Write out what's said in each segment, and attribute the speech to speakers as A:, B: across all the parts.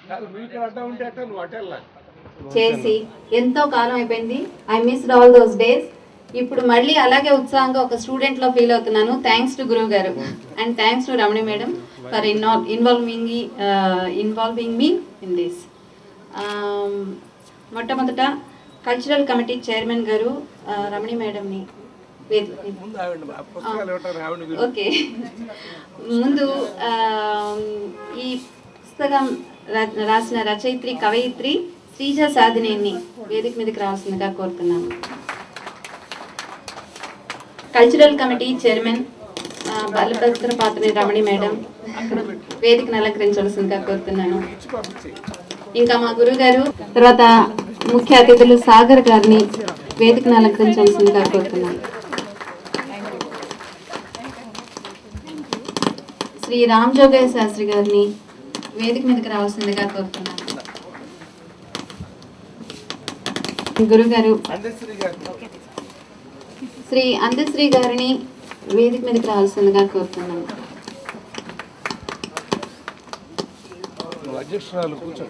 A: చేసి ఎంతో కాలం అయిపోయింది I missed all those days ఇప్పుడు మళ్ళీ అలాగే ఉత్సాహంగా ఒక స్టూడెంట్ లో ఫీల్ అవుతున్నాను థ్యాంక్స్ టు గురువు గారు and thanks to Ramani madam for involving involving me in this మొట్టమొదట కల్చరల్ కమిటీ చైర్మన్ గారు ఆ, రమణి మేడంని ఓకే ముందు ఆ, ఈ పుస్తకం రా- రాసిన రచయిత్రి కవయిత్రి శ్రీజ సాధినేని వేదిక మీదకి రావాల్సిందిగా కోరుతున్నాను కల్చరల్ కమిటీ చైర్మన్ ఆ, బలభద్ర పాత్ర రమణి మేడం వేదికను అలంకరించవలసిందిగా కోరుతున్నాను ఇంకా మా గురువు గారు తర్వాత ముఖ్య అతిథులు సాగర్ గారిని వేదికను అలంకరించవలసిందిగా కోరుతున్నాను శ్రీ రామ్ జోగయ్య శాస్త్రి గారిని వేదిక మీదకి రావాల్సిందిగా కోరుతున్నాను గురుగారు శ్రీ అందశ్రీ గారిని వేదిక మీదకి రావాల్సిందిగా కోరుతున్నాను
B: అధ్యక్షురాలు కూర్చో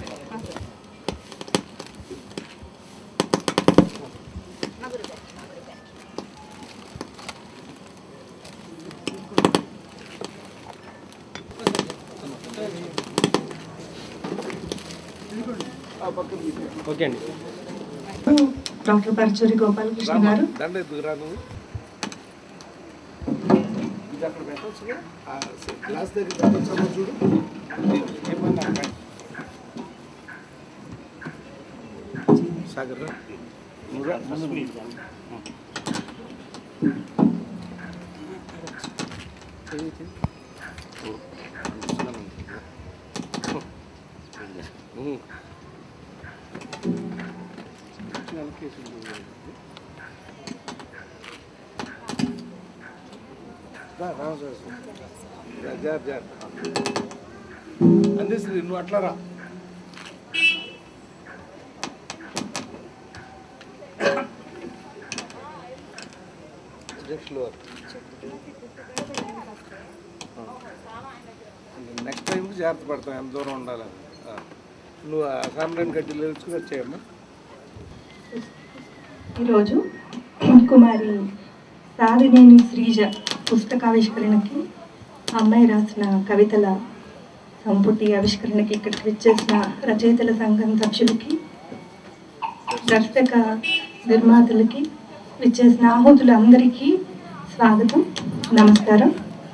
B: ఓకే అండి
C: డాక్టర్ పరచూరి గోపాలకృష్ణ గారు
B: దండ ఎద్దుకు రా నువ్వు ఇది అక్కడ పెట్టొచ్చుగా ఆ గ్లాస్ దగ్గర పెట్టొచ్చామో చూడు ఏమన్నా అక్కడ. సాగర్ రా. నువ్వు రా, ముందు నువ్వు. చెయ్యి, చెయ్యి. ఓ, అనిపిస్తున్నాను. ఉహు. వచ్చిన కేసు ఉంది. రా, రా, రా, రా, జార్, జార్. అందేశ్రీ నువ్వు అట్లా రా అధ్యక్షులు వారు. నెక్స్ట్ టైం జాగ్రత్త పడతాం ఎంత దూరం ఉండాలి ఆ. నువ్వు ఆ సాంబ్రాన్ గడ్డీలు తెలుసుకుని వచ్చాయమ్మా
C: ఈరోజు కుమారి సాధినేని శ్రీజ పుస్తకావిష్కరణకి ఆ అమ్మాయి రాసిన కవితల సంపుటి ఆవిష్కరణకి ఇక్కడికి విచ్చేసిన రచయితల సంఘం సభ్యులకి దర్శక నిర్మాతలకి విచ్చేసిన ఆహుతులందరికీ స్వాగతం నమస్కారం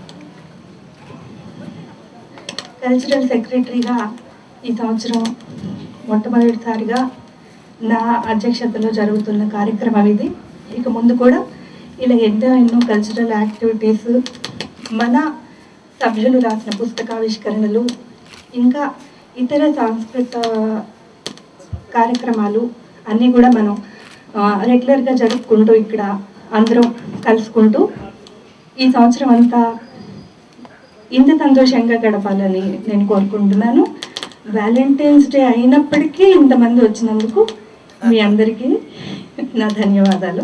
C: కల్చరల్ సెక్రటరీగా ఈ సంవత్సరం మొట్టమొదటిసారిగా నా అధ్యక్షతలో జరుగుతున్న కార్యక్రమం ఇది ఇక ముందు కూడా ఇలా ఎన్నో ఎన్నో కల్చరల్ యాక్టివిటీస్ మన సభ్యులు రాసిన పుస్తకావిష్కరణలు ఇంకా ఇతర సాంస్కృత కార్యక్రమాలు అన్నీ కూడా మనం ఆ, రెగ్యులర్గా జరుపుకుంటూ ఇక్కడ అందరం కలుసుకుంటూ ఈ సంవత్సరం అంతా ఇంత సంతోషంగా గడపాలని నేను కోరుకుంటున్నాను వ్యాలంటైన్స్ డే అయినప్పటికీ ఇంతమంది వచ్చినందుకు మీ అందరికీ నా ధన్యవాదాలు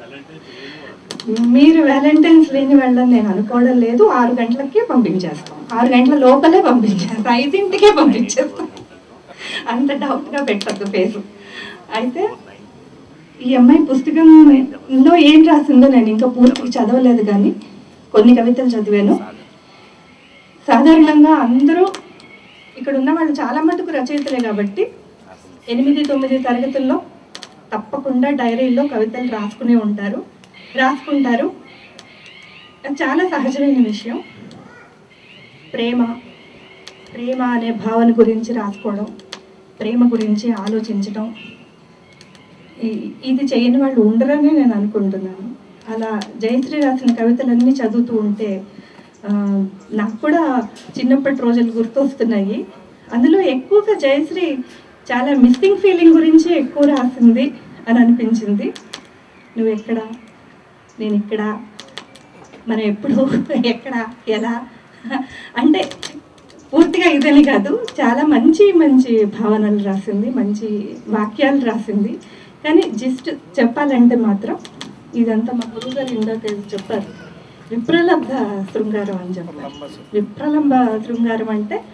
C: మీరు వ్యాలంటైన్స్ లేని వాళ్ళని నేను అనుకోవడం లేదు ఆరు గంటలకే పంపించేస్తాం ఆరు గంటల లోపలే పంపించేస్తాం ఐదింటికే పంపించేస్తాం అంత డౌట్గా పెట్టద్దు ఫేస్ అయితే ఈ అమ్మాయి పుస్తకంలో ఏం రాసిందో నేను ఇంకా పూర్తిగా చదవలేదు కానీ కొన్ని కవితలు చదివాను సాధారణంగా అందరూ ఇక్కడ ఉన్న వాళ్ళు చాలా మటుకు రచయితలే కాబట్టి ఎనిమిది తొమ్మిది తరగతుల్లో తప్పకుండా డైరీల్లో కవితలు రాసుకునే ఉంటారు రాసుకుంటారు అది చాలా సహజమైన విషయం ప్రేమ ప్రేమ అనే భావన గురించి రాసుకోవడం ప్రేమ గురించి ఆలోచించడం ఈ- ఇది చేయని వాళ్ళు ఉండరని నేను అనుకుంటున్నాను అలా జయశ్రీ రాసిన కవితలన్నీ చదువుతూ ఉంటే ఆ, నాకు కూడా చిన్నప్పటి రోజులు గుర్తొస్తున్నాయి అందులో ఎక్కువగా జయశ్రీ చాలా మిస్సింగ్ ఫీలింగ్ గురించి ఎక్కువ రాసింది అని అనిపించింది నువ్వు ఎక్కడ నేను ఇక్కడ మనం ఎప్పుడు ఎక్కడ ఎలా అంటే పూర్తిగా ఇదని కాదు చాలా మంచి మంచి భావనలు రాసింది మంచి వాక్యాలు రాసింది కానీ జస్ట్ చెప్పాలంటే మాత్రం ఇదంతా మా గురువుగారు ఇందాక చెప్పారు విప్రలబ్ధ శృంగారం అని చెప్పారు విప్రలంబ శృంగారం అంటే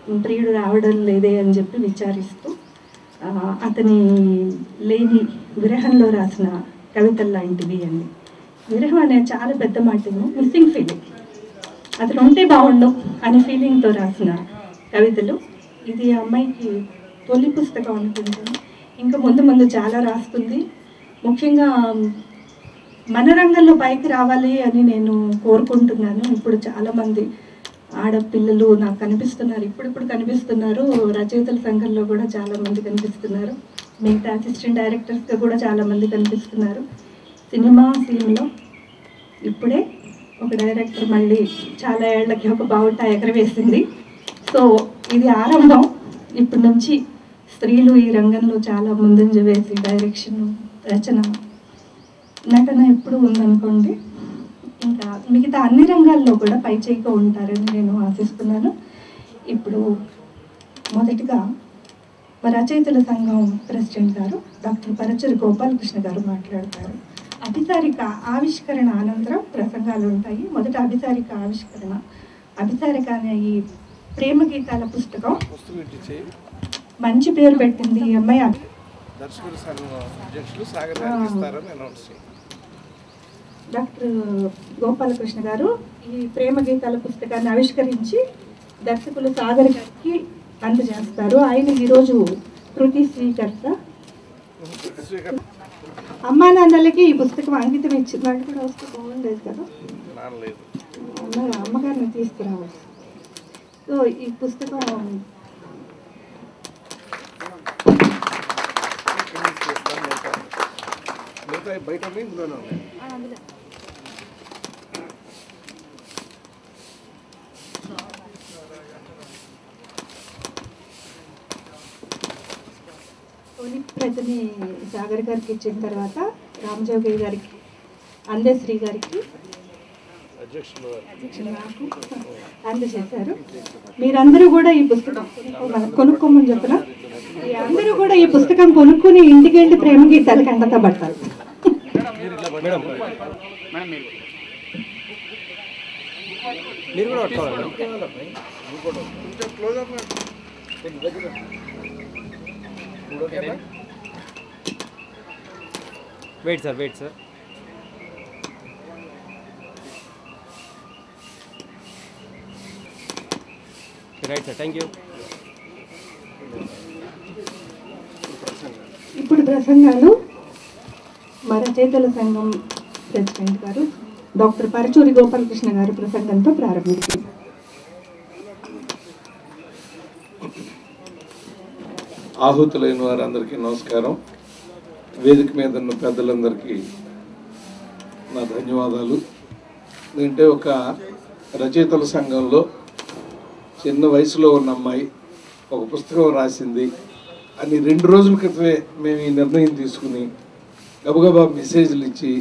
C: ప్రియుడు రావడం లేదే అని చెప్పి విచారిస్తూ ఆ, అతని లేని విరహంలో రాసిన కవితలు లాంటివి అని విరహం అనేది చాలా పెద్ద మాట మిస్సింగ్ ఫీలింగ్ అతను ఉంటే బాగుండు అనే ఫీలింగ్తో రాసిన కవితలు ఇది ఆ అమ్మాయికి తొలి పుస్తకం అనుకుంటాను ఇంకా ముందు ముందు చాలా రాస్తుంది ముఖ్యంగా మన రంగంలో పైకి రావాలి అని నేను కోరుకుంటున్నాను ఇప్పుడు చాలామంది ఆడపిల్లలు నాకు కనిపిస్తున్నారు ఇప్పుడిప్పుడు కనిపిస్తున్నారు రచయితల సంఘంలో కూడా చాలామంది కనిపిస్తున్నారు మిగతా అసిస్టెంట్ డైరెక్టర్స్గా కూడా చాలామంది కనిపిస్తున్నారు సినిమా సీన్లో ఇప్పుడే ఒక డైరెక్టర్ మళ్ళీ చాలా ఏళ్ళకి ఒక బావుట ఎగరవేసింది సో ఇది ఆరంభం ఇప్పటి నుంచి స్త్రీలు ఈ రంగంలో చాలా ముందంజ వేసి డైరెక్షన్ రచన నటన ఎప్పుడు ఉందనుకోండి ఇంకా మిగతా అన్ని రంగాల్లో కూడా పై చేయిగా ఉంటారని నేను ఆశిస్తున్నాను ఇప్పుడు మొదటిగా మా రచయితల సంఘం ప్రెసిడెంట్ గారు డాక్టర్ పరచూరి గోపాలకృష్ణ గారు మాట్లాడతారు అభిసారిక ఆవిష్కరణ అనంతరం ప్రసంగాలు ఉంటాయి మొదట అభిసారిక ఆవిష్కరణ అభిసారిక అనే ఈ ప్రేమ గీతాల పుస్తకం
B: పుస్తకం ఇటు చేయి
C: మంచి పేరు పెట్టింది ఈ అమ్మాయి అభి-
B: దర్శకుల సంఘం అధ్యక్షులు సాగర్ గారికి ఇస్తారని అనౌన్స్ చేయి
C: డాక్టర్ గోపాలకృష్ణ గారు ఈ ప్రేమ గీతాల పుస్తకాన్ని ఆవిష్కరించి దర్శకులు సాగర్ గారికి అందజేస్తారు ఆయన ఈరోజు కృతి స్వీకర్త
B: శ్రీకర్
C: అమ్మా నాన్నలకి ఈ పుస్తకం అంకితం ఇచ్చింది వాళ్ళు కూడా వస్తే బాగుండేది కదా
B: నానలేదు
C: అమ్మ అమ్మగారిని తీసుకురావాలి సో ఈ పుస్తకం
B: ఇక్కడి నుంచి చేస్తాను మిగతా మిగతా బయట ఉన్నాయి, ఇందులోనే ఉన్నాయి
C: తొలి ప్రతిని సాగర్ గారికి ఇచ్చిన తర్వాత రామజోగయ్య గారికి అందేశ్రీ గారికి
B: అధ్యక్షులు
C: నాకు అందజేశారు మీరందరూ కూడా ఈ పుస్తకం కొనుక్కోమని కొనుక్కోమని చెప్పిన అందరూ కూడా ఈ పుస్తకం కొనుక్కుని ఇంటికి వెళ్ళి ప్రేమ గీతాలు కండత పడతారు
D: మీరు కూడా పట్టుకోవాలి
B: కొంచెం క్లోజ్ అప్ కొంచెం దగ్గర ఇప్పుడు ఓకేనా
D: wait sir wait sir right sir thank you
C: ఇప్పుడు ప్రసంగాలు మా రచయితల సంఘం ప్రెసిడెంట్ గారు డాక్టర్ పరచూరి గోపాలకృష్ణ గారు ప్రసంగంతో ప్రారంభించారు
E: ఆహుతులైన వారందరికీ నమస్కారం వేదిక మీద ఉన్న పెద్దలందరికీ నా ధన్యవాదాలు ఏంటంటే ఒక రచయితల సంఘంలో చిన్న వయసులో ఉన్న అమ్మాయి ఒక పుస్తకం రాసింది అని రెండు రోజుల క్రితమే మేము ఈ నిర్ణయం తీసుకుని గబగబా మెసేజ్లు ఇచ్చి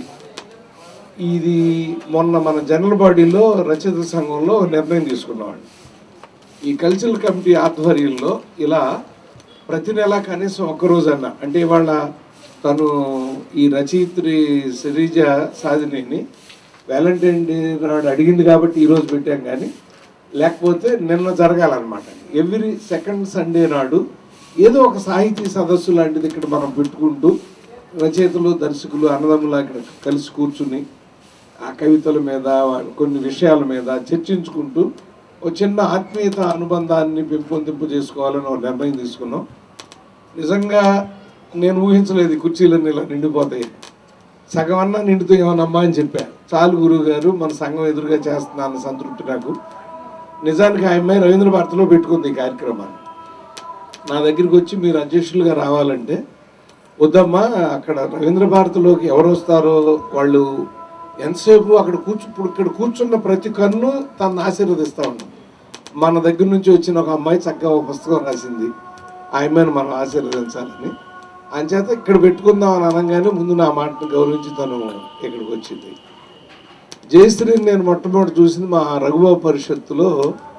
E: ఇది మొన్న మన జనరల్ బాడీలో రచయితల సంఘంలో నిర్ణయం తీసుకున్నామండి ఈ కల్చరల్ కమిటీ ఆధ్వర్యంలో ఇలా ప్రతి నెల కనీసం ఒక్కరోజన్న అంటే ఇవాళ తను ఈ రచయిత్రి శరీజ సాధినిని వ్యాలంటైన్ డే నాడు అడిగింది కాబట్టి ఈరోజు పెట్టాం కానీ లేకపోతే నిన్న జరగాలన్నమాట ఎవ్రీ సెకండ్ సండే నాడు ఏదో ఒక సాహితీ సదస్సు లాంటిది ఇక్కడ మనం పెట్టుకుంటూ రచయితలు దర్శకులు అన్నదమ్ములా ఇక్కడ కలిసి కూర్చుని ఆ కవితల మీద వా- కొన్ని విషయాల మీద చర్చించుకుంటూ ఒక చిన్న ఆత్మీయత అనుబంధాన్ని పెంపొందింపు చేసుకోవాలని ఒక నిర్ణయం తీసుకున్నాం నిజంగా నేను ఊహించలేదు ఈ కుర్చీలన్నీ ఇలా నిండిపోతాయి సగం అన్నా నిండుతూ ఏమన్నమ్మా అని చెప్పా చాలు గురువు గారు మన సంఘం ఎదురుగా చేస్తున్నాను సంతృప్తి నాకు నిజానికి ఆ అమ్మాయి రవీంద్ర భారతిలో పెట్టుకుంది ఈ కార్యక్రమాన్ని నా దగ్గరికి వచ్చి మీరు అధ్యక్షులుగా రావాలంటే వద్దమ్మా అక్కడ రవీంద్ర భారతిలోకి ఎవరు వస్తారో వాళ్ళు ఎంతసేపు అక్కడ కూర్చు ఇప్పుడు ఇక్కడ కూర్చున్న ప్రతి కన్ను తను ఆశీర్వదిస్తూ ఉన్నాం మన దగ్గర నుంచి వచ్చిన ఒక అమ్మాయి చక్కగా ఒక పుస్తకం రాసింది ఆ అమ్మాయిని మనం ఆశీర్వదించాలని అంచేత ఇక్కడ పెట్టుకుందాం అని అనగానే ముందు నా మాటను గౌరవించి తను ఇక్కడికి వచ్చింది జయశ్రీని నేను మొట్టమొదటి చూసింది మా రఘుబాబు పరిషత్తులో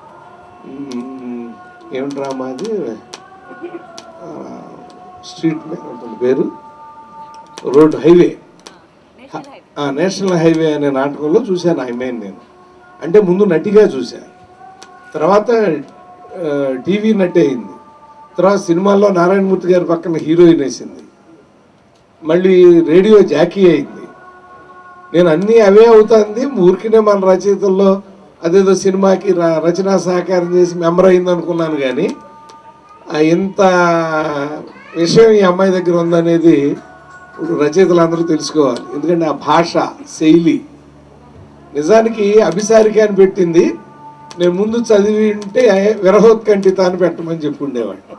E: మ్, ఏమిట్రా మాది ఆ, స్ట్రీట్ మీద ఉంటుంది పేరు రోడ్ హైవే ఆ, నేషనల్ హైవే అనే నాటకంలో చూశాను ఆ అమ్మాయిని నేను అంటే ముందు నటిగా చూశాను తర్వాత టీవీ నటే అయింది తర్వాత సినిమాల్లో నారాయణమూర్తి గారి పక్కన హీరోయిన్ వేసింది మళ్ళీ రేడియో జాకీ అయింది నేను అన్నీ అవే అవుతుంది ఊరికినే మన రచయితల్లో అదేదో సినిమాకి ర- రచనా సహకారం చేసి మెంబర్ అయింది అనుకున్నాను కానీ ఆ ఇంత విషయం ఈ అమ్మాయి దగ్గర ఉందనేది ఇప్పుడు రచయితలందరూ తెలుసుకోవాలి ఎందుకంటే ఆ భాష శైలి నిజానికి అభిసారిక అని పెట్టింది నేను ముందు చదివి ఉంటే విరహోత్కంఠిత అని పెట్టమని చెప్పి ఉండేవాడిని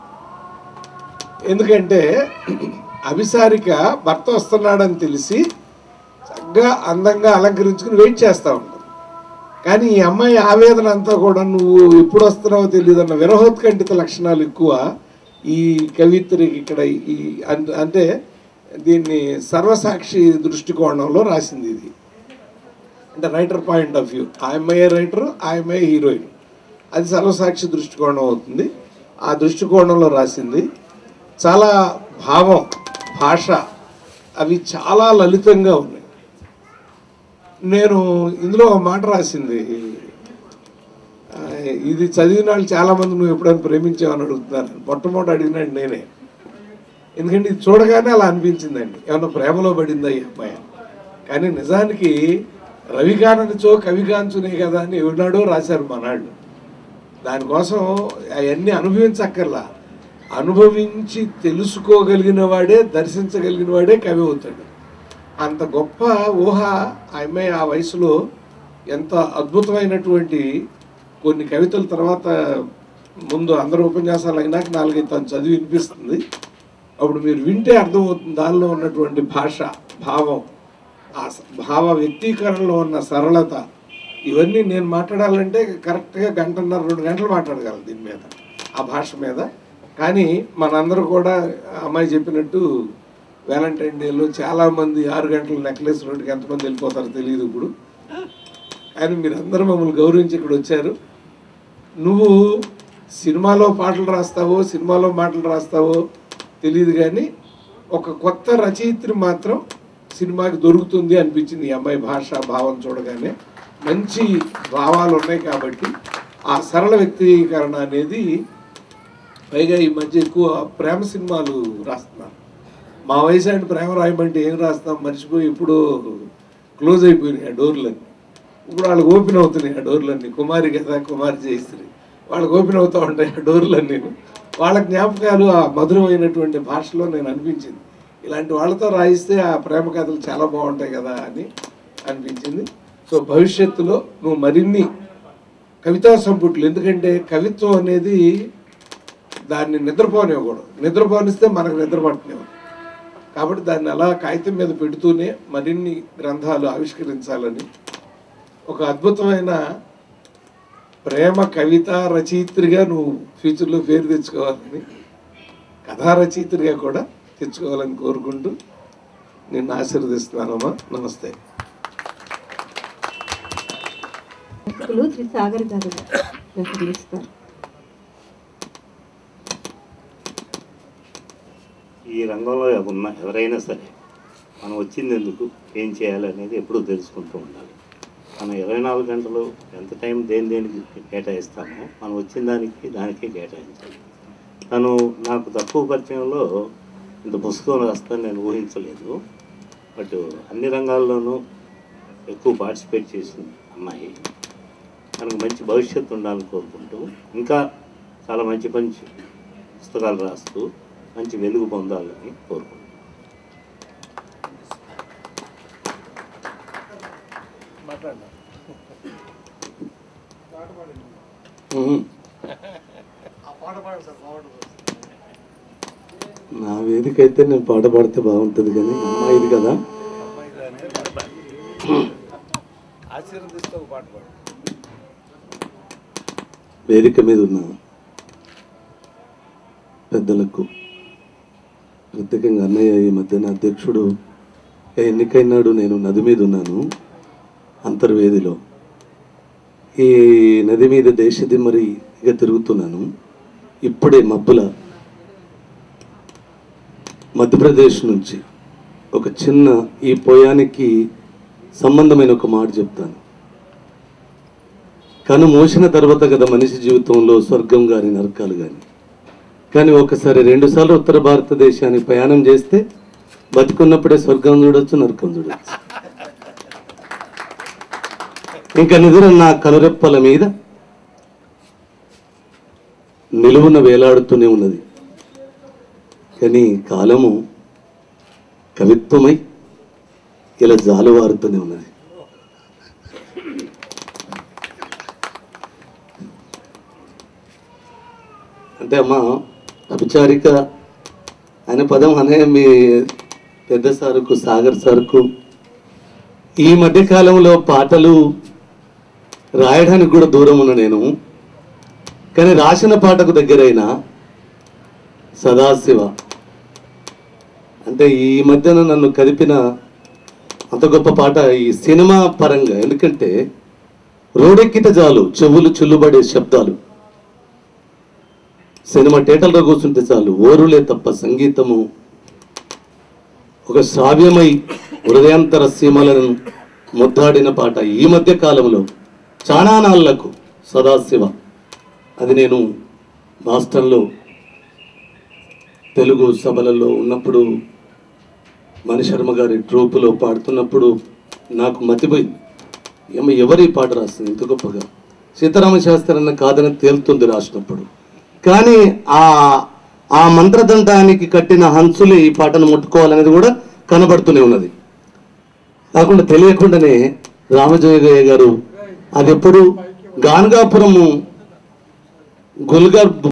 E: ఎందుకంటే అభిసారిక భర్త వస్తున్నాడని తెలిసి చక్కగా అందంగా అలంకరించుకుని వెయిట్ చేస్తూ ఉంటుంది కానీ ఈ అమ్మాయి ఆవేదన అంతా కూడా నువ్వు ఎప్పుడు వస్తున్నావో తెలియదు అన్న విరహోత్కంఠిత లక్షణాలు ఎక్కువ ఈ కవిత్రికి ఇక్కడ ఈ అన్- అంటే దీన్ని సర్వసాక్షి దృష్టికోణంలో రాసింది ఇది అంటే రైటర్ పాయింట్ ఆఫ్ వ్యూ ఆ అమ్మాయి రైటర్ ఆ అమ్మాయి హీరోయిన్ అది సర్వసాక్షి దృష్టికోణం అవుతుంది ఆ దృష్టికోణంలో రాసింది చాలా భావం భాష అవి చాలా లలితంగా ఉన్నాయి నేను ఇందులో ఒక మాట రాసింది ఆ, ఇది చదివిన వాళ్ళు చాలామంది నువ్వు ఎప్పుడైనా ప్రేమించావని అడుగుతున్నారు మొట్టమొదటి అడిగినాడు నేనే ఎందుకంటే ఇది చూడగానే అలా అనిపించిందండి ఏమన్నా ప్రేమలో పడిందా ఈ అమ్మాయి కానీ నిజానికి రవికాననిచో కవికాంచునే కదా అని ఎవరినాడో రాశారు మనాళ్ళు దానికోసం అవన్నీ అనుభవించక్కర్లా అనుభవించి తెలుసుకోగలిగిన వాడే దర్శించగలిగిన వాడే కవి అవుతాడు అంత గొప్ప ఊహ ఆ అమ్మాయి ఆ వయసులో ఎంత అద్భుతమైనటువంటి కొన్ని కవితల తర్వాత ముందు అందరు ఉపన్యాసాలు అయినాక నాలుగైదు తను చదివి వినిపిస్తుంది అప్పుడు మీరు వింటే అర్థమవుతుంది దానిలో ఉన్నటువంటి భాష భావం ఆ స- భావ వ్యక్తీకరణలో ఉన్న సరళత ఇవన్నీ నేను మాట్లాడాలంటే కరెక్ట్గా గంటన్నర రెండు గంటలు మాట్లాడగలను దీని మీద ఆ భాష మీద కానీ మనందరూ కూడా ఆ అమ్మాయి చెప్పినట్టు వ్యాలంటైన్ డేలో చాలామంది ఆరు గంటల నెక్లెస్ రోడ్డుకి ఎంతమంది వెళ్ళిపోతారో తెలియదు ఇప్పుడు కానీ మీరు అందరూ మమ్మల్ని గౌరవించి ఇక్కడ వచ్చారు నువ్వు సినిమాలో పాటలు రాస్తావో సినిమాలో మాటలు రాస్తావో తెలియదు కానీ ఒక కొత్త రచయిత్రి మాత్రం సినిమాకి దొరుకుతుంది అనిపించింది ఈ అమ్మాయి భాష భావం చూడగానే మంచి భావాలు ఉన్నాయి కాబట్టి ఆ సరళ వ్యక్తీకరణ అనేది పైగా ఈ మధ్య ఎక్కువ ప్రేమ సినిమాలు రాస్తున్నారు మా వయసు అంటే ప్రేమ రాయమంటే ఏం రాస్తాం మర్చిపోయి ఇప్పుడు క్లోజ్ అయిపోయినాయి ఆ డోర్లన్నీ ఇప్పుడు వాళ్ళకి ఓపెన్ అవుతున్నాయి ఆ డోర్లన్నీ కుమారి కదా కుమారి జయశ్రీ వాళ్ళకి ఓపెన్ అవుతూ ఉంటాయి ఆ డోర్లన్నీ వాళ్ళ జ్ఞాపకాలు ఆ మధురమైనటువంటి భాషలో నేను అనిపించింది ఇలాంటి వాళ్ళతో రాయిస్తే ఆ ప్రేమ కథలు చాలా బాగుంటాయి కదా అని అనిపించింది సో భవిష్యత్తులో నువ్వు మరిన్ని కవితా సంపుట్లు ఎందుకంటే కవిత్వం అనేది దాన్ని నిద్రపోనివ్వకూడదు నిద్రపోనిస్తే మనకు నిద్ర పట్టనివ్వదు కాబట్టి దాన్ని అలా కాగితం మీద పెడుతూనే మరిన్ని గ్రంథాలు ఆవిష్కరించాలని ఒక అద్భుతమైన ప్రేమ కవిత రచయిత్రిగా నువ్వు ఫ్యూచర్లో పేరు తెచ్చుకోవాలని కథా రచయిత్రిగా కూడా తెచ్చుకోవాలని కోరుకుంటూ నిన్ను ఆశీర్వదిస్తున్నానమ్మా నమస్తే
C: వ్యక్తులు శ్రీ సాగర్ గారు ప్రసంగిస్తారు
F: ఈ రంగంలో ఉన్న ఎవరైనా సరే మనం వచ్చింది ఎందుకు ఏం చేయాలి అనేది ఎప్పుడూ తెలుసుకుంటూ ఉండాలి మనం ఇరవై నాలుగు గంటలు ఎంత టైం దేని దేనికి కేటాయిస్తామో మనం వచ్చిన దానికి దానికే కేటాయించాలి తను నాకు తక్కువ పరిచయంలో ఇంత పుస్తకం రాస్తాను నేను ఊహించలేదు బట్ అన్ని రంగాల్లోనూ ఎక్కువ పార్టిసిపేట్ చేసింది అమ్మాయి మనకు మంచి భవిష్యత్తు ఉండాలని కోరుకుంటూ ఇంకా చాలా మంచి మంచి పుస్తకాలు రాస్తూ మంచి వెలుగు పొందాలని కోరుకుంటున్నాను
G: నా వేదిక అయితే నేను పాట పాడితే బాగుంటుంది కానీ అమ్మాయిది కదా
B: ఆశీర్వదిస్తూ ఒక పాట పాడు
G: వేదిక మీద ఉన్న పెద్దలకు ప్రత్యేకంగా అన్నయ్య ఈ మధ్యన అధ్యక్షుడు ఎన్నికైనాడు నేను నది మీద ఉన్నాను అంతర్వేదిలో ఈ నది మీద దేశదిమ్మరిగా తిరుగుతున్నాను ఇప్పుడే మబ్బుల మధ్యప్రదేశ్ నుంచి ఒక చిన్న ఈ పోయానికి సంబంధమైన ఒక మాట చెప్తాను కను మోసిన తర్వాత కదా మనిషి జీవితంలో స్వర్గం కానీ నరకాలు కానీ కానీ ఒకసారి రెండుసార్లు ఉత్తర భారతదేశానికి ప్రయాణం చేస్తే బతికున్నప్పుడే స్వర్గం చూడొచ్చు నరకం చూడొచ్చు ఇంకా నిద్ర నా కనురెప్పల మీద నిలువున వేలాడుతూనే ఉన్నది కానీ కాలము కవిత్వమై ఇలా జాలువారుతూనే ఉన్నది అంటే అమ్మ అభిచారిక అనే పదం అనే మీ పెద్ద సారుకు సాగర్ సార్కు ఈ మధ్య కాలంలో పాటలు రాయడానికి కూడా దూరం ఉన్న నేను కానీ రాసిన పాటకు దగ్గరైన సదాశివ అంటే ఈ మధ్యన నన్ను కదిపిన అంత గొప్ప పాట ఈ సినిమా పరంగా ఎందుకంటే రోడెక్కితే చాలు చెవులు చుల్లుబడే శబ్దాలు సినిమా థియేటర్లో కూర్చుంటే చాలు ఓరులే తప్ప సంగీతము ఒక శ్రావ్యమై హృదయాంతర సీమలను ముద్దాడిన పాట ఈ మధ్య కాలంలో చాలా నాళ్లకు సదాశివ అది నేను బాస్టన్లో తెలుగు సభలలో ఉన్నప్పుడు మణిశర్మ గారి ట్రూపులో పాడుతున్నప్పుడు నాకు మతిపోయింది ఏమో ఎవరు ఈ పాట రాస్తుంది ఇంత గొప్పగా సీతారామ శాస్త్రి అన్న కాదని తేలుతుంది రాసినప్పుడు కానీ ఆ ఆ మంత్రదండానికి కట్టిన హంసులే ఈ పాటను ముట్టుకోవాలనేది కూడా కనబడుతూనే ఉన్నది కాకుండా తెలియకుండానే రామజోగయ్య గారు అది ఎప్పుడు గానగాపురము గుల్గర్